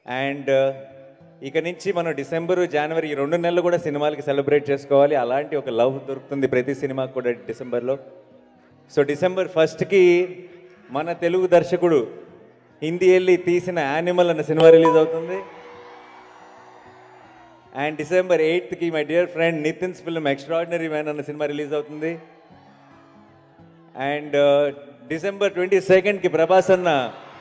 and ఇక నుంచి మనం డిసెంబర్ జనవరి ఈ రెండు నెలలు కూడా సినిమాలకి సెలబ్రేట్ చేసుకోవాలి అలాంటి ఒక లవ్ దొరుకుతుంది ప్రతి సినిమాకి కూడా డిసెంబర్లో సో డిసెంబర్ ఫస్ట్కి మన తెలుగు దర్శకుడు హిందీ వెళ్ళి తీసిన యానిమల్ అన్న సినిమా రిలీజ్ అవుతుంది అండ్ డిసెంబర్ ఎయిత్కి my dear friend Nithin's film extraordinary man అన్న సినిమా రిలీజ్ అవుతుంది అండ్ డిసెంబర్ ట్వంటీ సెకండ్కి ప్రభాస్ అన్న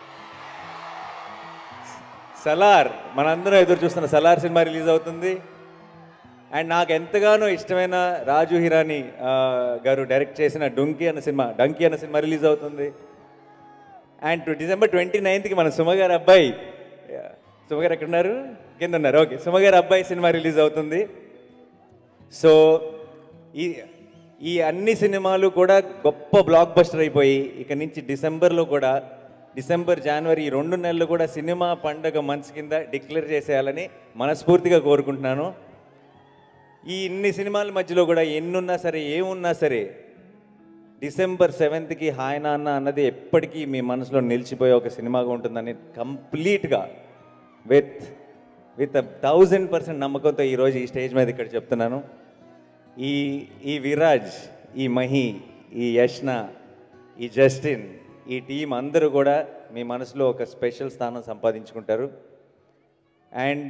సలార్ మనందరం ఎదురు చూస్తున్న సలార్ సినిమా రిలీజ్ అవుతుంది అండ్ నాకు ఎంతగానో ఇష్టమైన రాజు హిరాని ఆ, గారు డైరెక్ట్ చేసిన డుంకీ అన్న సినిమా డంకీ అన్న సినిమా రిలీజ్ అవుతుంది అండ్ డిసెంబర్ ట్వంటీ నైన్త్కి మన సుమ గారి అబ్బాయి సుమ గారు ఎక్కడున్నారు కింద ఉన్నారు ఓకే సుమ గారి అబ్బాయి సినిమా రిలీజ్ అవుతుంది సో ఈ ఈ అన్ని సినిమాలు కూడా గొప్ప బ్లాక్ బస్టర్ అయిపోయి ఇక నుంచి డిసెంబర్లో కూడా డిసెంబర్ జనవరి ఈ రెండు నెలలు కూడా సినిమా పండగ మంత్స్ కింద డిక్లేర్ చేసేయాలని మనస్ఫూర్తిగా కోరుకుంటున్నాను ఈ ఇన్ని సినిమాల మధ్యలో కూడా ఎన్నున్నా సరే ఏమున్నా సరే డిసెంబర్ సెవెంత్కి హాయ్ నాన్న అన్నది ఎప్పటికీ మీ మనసులో నిలిచిపోయే ఒక సినిమాగా ఉంటుందని కంప్లీట్గా విత్ విత్ థౌజండ్ పర్సెంట్ నమ్మకంతో ఈరోజు ఈ స్టేజ్ మీద ఇక్కడ చెప్తున్నాను ఈ ఈ విరాజ్ ఈ మహి ఈ యష్న ఈ జస్టిన్ ఈ టీం అందరూ కూడా మీ మనసులో ఒక స్పెషల్ స్థానం సంపాదించుకుంటారు అండ్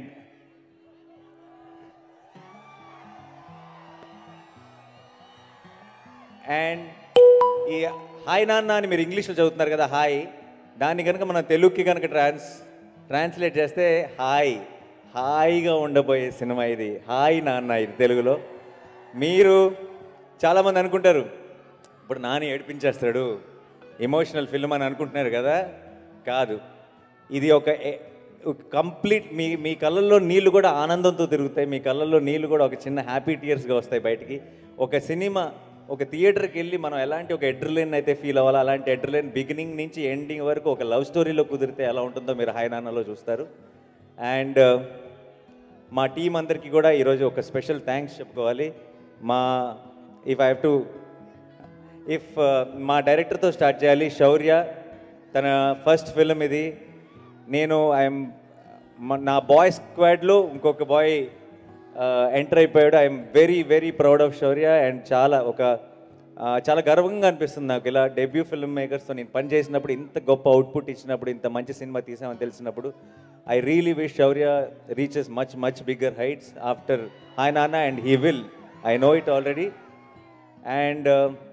అండ్ ఈ హాయ్ నాన్న అని మీరు ఇంగ్లీష్లో చదువుతున్నారు కదా హాయ్ దాన్ని కనుక మనం తెలుగుకి కనుక ట్రాన్స్ ట్రాన్స్లేట్ చేస్తే హాయ్ హాయిగా ఉండబోయే సినిమా ఇది హాయ్ నాన్న ఇది తెలుగులో మీరు చాలామంది అనుకుంటారు ఇప్పుడు నాని ఏడిపించేస్తాడు ఎమోషనల్ ఫిల్మ్ అని అనుకుంటున్నారు కదా కాదు ఇది ఒక కంప్లీట్ మీ మీ కళ్ళల్లో నీళ్ళు కూడా ఆనందంతో తిరుగుతాయి మీ కళ్ళల్లో నీళ్ళు కూడా ఒక చిన్న హ్యాపీ టీయర్స్గా వస్తాయి బయటికి ఒక సినిమా ఒక థియేటర్కి వెళ్ళి మనం ఎలాంటి ఒక ఎడ్రలైన్ అయితే ఫీల్ అవ్వాలో అలాంటి ఎడ్రలైన్ బిగినింగ్ నుంచి ఎండింగ్ వరకు ఒక లవ్ స్టోరీలో కుదిరితే ఎలా ఉంటుందో మీరు హాయ్ నాన్నలో చూస్తారు అండ్ మా టీం అందరికీ కూడా ఈరోజు ఒక స్పెషల్ థ్యాంక్స్ చెప్పుకోవాలి మా if I have to if మా డైరెక్టర్తో స్టార్ట్ చేయాలి శౌర్య తన ఫస్ట్ ఫిల్మ్ ఇది నేను ఐఎమ్ నా బాయ్ స్క్వాడ్లో ఇంకొక బాయ్ ఎంటర్ అయిపోయాడు I'm very very proud of Shaurya and చాలా ఒక ఆ, చాలా గర్వంగా అనిపిస్తుంది నాకు ఇలా డెబ్యూ ఫిల్మ్ మేకర్స్తో నేను పని చేసినప్పుడు ఇంత గొప్ప అవుట్పుట్ ఇచ్చినప్పుడు ఇంత మంచి సినిమా తీసామని తెలిసినప్పుడు I really wish Shaurya reaches much much bigger heights after hi Nanna and he will I know it already and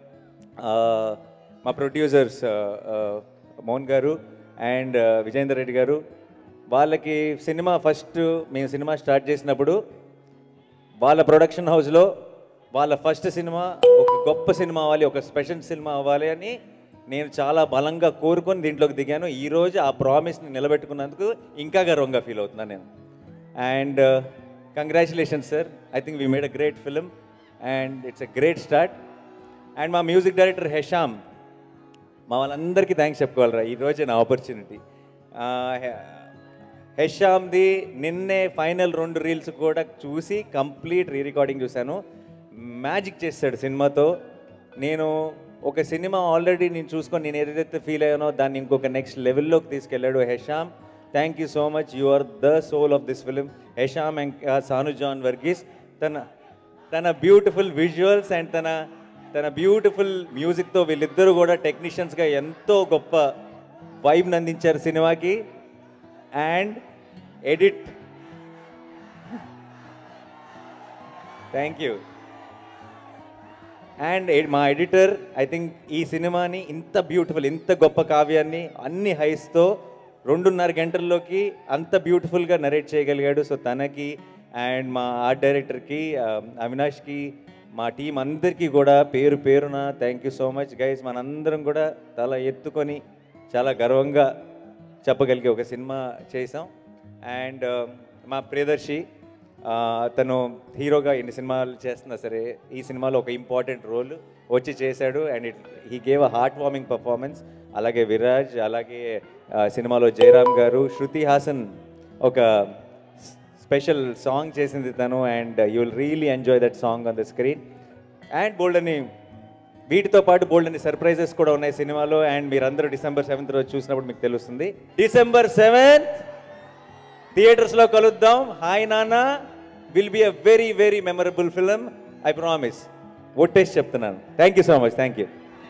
మా ప్రొడ్యూసర్స్ మోహన్ గారు అండ్ విజేందర్ రెడ్డి గారు వాళ్ళకి సినిమా ఫస్ట్ మేము సినిమా స్టార్ట్ చేసినప్పుడు వాళ్ళ ప్రొడక్షన్ హౌస్లో వాళ్ళ ఫస్ట్ సినిమా ఒక గొప్ప సినిమా అవ్వాలి ఒక స్పెషల్ సినిమా అవ్వాలి అని నేను చాలా బలంగా కోరుకొని దీంట్లోకి దిగాను ఈరోజు ఆ ప్రామిస్ని నిలబెట్టుకున్నందుకు ఇంకా గర్వంగా ఫీల్ అవుతున్నాను నేను and congratulations sir I think we made a great film and it's a great start and మా మ్యూజిక్ డైరెక్టర్ హెషామ్ మా వాళ్ళందరికీ థ్యాంక్స్ చెప్పుకోవాలరా ఈరోజే నా ఆపర్చునిటీ హెషామ్ది నిన్నే ఫైనల్ రెండు రీల్స్ కూడా చూసి కంప్లీట్ రీ రికార్డింగ్ చూశాను మ్యాజిక్ చేస్తాడు సినిమాతో నేను ఒక సినిమా ఆల్రెడీ నేను చూసుకొని నేను ఏదైతే ఫీల్ అయ్యానో దాన్ని ఇంకొక నెక్స్ట్ లెవెల్లోకి తీసుకెళ్ళాడు Hesham thank you so much you are the soul of this film Hesham and Sanu John Varghese తన తన బ్యూటిఫుల్ విజువల్స్ అండ్ తన తన బ్యూటిఫుల్ మ్యూజిక్తో వీళ్ళిద్దరూ కూడా టెక్నీషియన్స్గా ఎంతో గొప్ప వైబ్ని అందించారు సినిమాకి and edit thank you and మా ఎడిటర్ ఐ థింక్ ఈ సినిమాని ఇంత బ్యూటిఫుల్ ఇంత గొప్ప కావ్యాన్ని అన్ని హైస్తో రెండున్నర గంటల్లోకి అంత బ్యూటిఫుల్గా నరేట్ చేయగలిగాడు సో తనకి అండ్ మా ఆర్ట్ డైరెక్టర్కి అవినాష్కి మా టీం అందరికీ కూడా పేరు పేరున thank you so much guys మనందరం కూడా తల ఎత్తుకొని చాలా గర్వంగా చెప్పగలిగే ఒక సినిమా చేసాం అండ్ మా ప్రియదర్శి ఆ, తను హీరోగా ఎన్ని సినిమాలు చేస్తున్నా సరే ఈ సినిమాలో ఒక ఇంపార్టెంట్ రోల్ వచ్చి చేశాడు and it he gave a heart warming performance అలాగే విరాజ్ అలాగే ఆ, సినిమాలో జయరామ్ గారు శృతి హాసన్ ఒక స్పెషల్ సాంగ్ చేసింది తను and you will really enjoy that song on the screen and bold అని వీటితో పాటు బోల్డ్ అని సర్ప్రైజెస్ కూడా ఉన్నాయి సినిమాలో అండ్ మీరందరూ డిసెంబర్ సెవెంత్ రోజు చూసినప్పుడు మీకు తెలుస్తుంది డిసెంబర్ సెవెంత్ థియేటర్స్లో కలుద్దాం hi Nanna will be a very very memorable film I promise ఒట్టేసి చెప్తున్నాను thank you so much thank you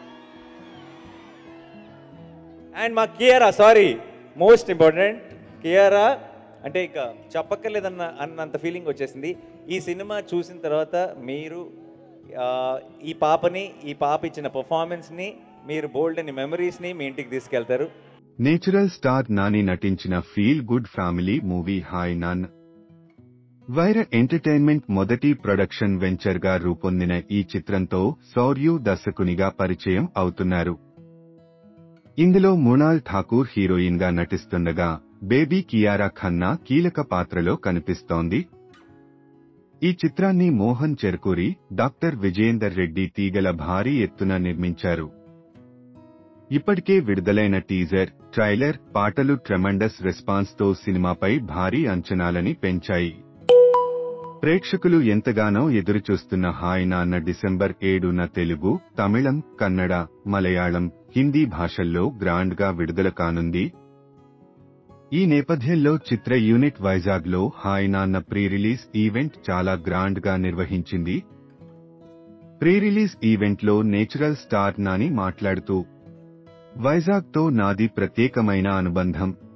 and మా Kiara sorry most important Kiara అంటే ఇక చెప్పక్కర్లేదన్న అన్నంత ఫీలింగ్ వచ్చేసింది ఈ సినిమా చూసిన తర్వాత మీరు ఆ, ఈ పాపని ఈ పాప ఇచ్చిన పర్ఫార్మెన్స్ని మీరు బోల్డ్ అని మెమరీస్ని మీ ఇంటికి తీసుకెళ్తారు నేచురల్ స్టార్ నాని నటించిన feel good family movie hi నాన్ వైర ఎంటర్టైన్మెంట్ మొదటి ప్రొడక్షన్ వెంచర్ గా రూపొందిన ఈ చిత్రంతో సౌర్యు దర్శకునిగా పరిచయం అవుతున్నారు ఇందులో మృణాల్ ఠాకూర్ హీరోయిన్ గా నటిస్తుండగా బేబీ కియారా ఖన్నా కీలక పాత్రలో కనిపిస్తోంది ఈ చిత్రాన్ని మోహన్ చెర్కూరి డాక్టర్ విజయేందర్ రెడ్డి తీగల భారీ ఎత్తున నిర్మించారు ఇప్పటికే విడుదలైన టీజర్ ట్రైలర్ పాటలు ట్రెమండస్ రెస్పాన్స్ తో సినిమాపై భారీ అంచనాలని పెంచాయి ప్రేక్షకులు ఎంతగానో ఎదురుచూస్తున్న హాయ్ నాన్న డిసెంబర్ ఏడున తెలుగు తమిళం కన్నడ మలయాళం హిందీ భాషల్లో గ్రాండ్ గా విడుదల కానుంది ఈ నేపథ్యంలో చిత్ర యూనిట్ వైజాగ్ లో hi Nanna pre release event చాలా గ్రాండ్ గా నిర్వహించింది ప్రీ రిలీజ్ ఈవెంట్ లో నేచురల్ స్టార్ నాని మాట్లాడుతూ వైజాగ్ తో నాది ప్రత్యేకమైన అనుబంధం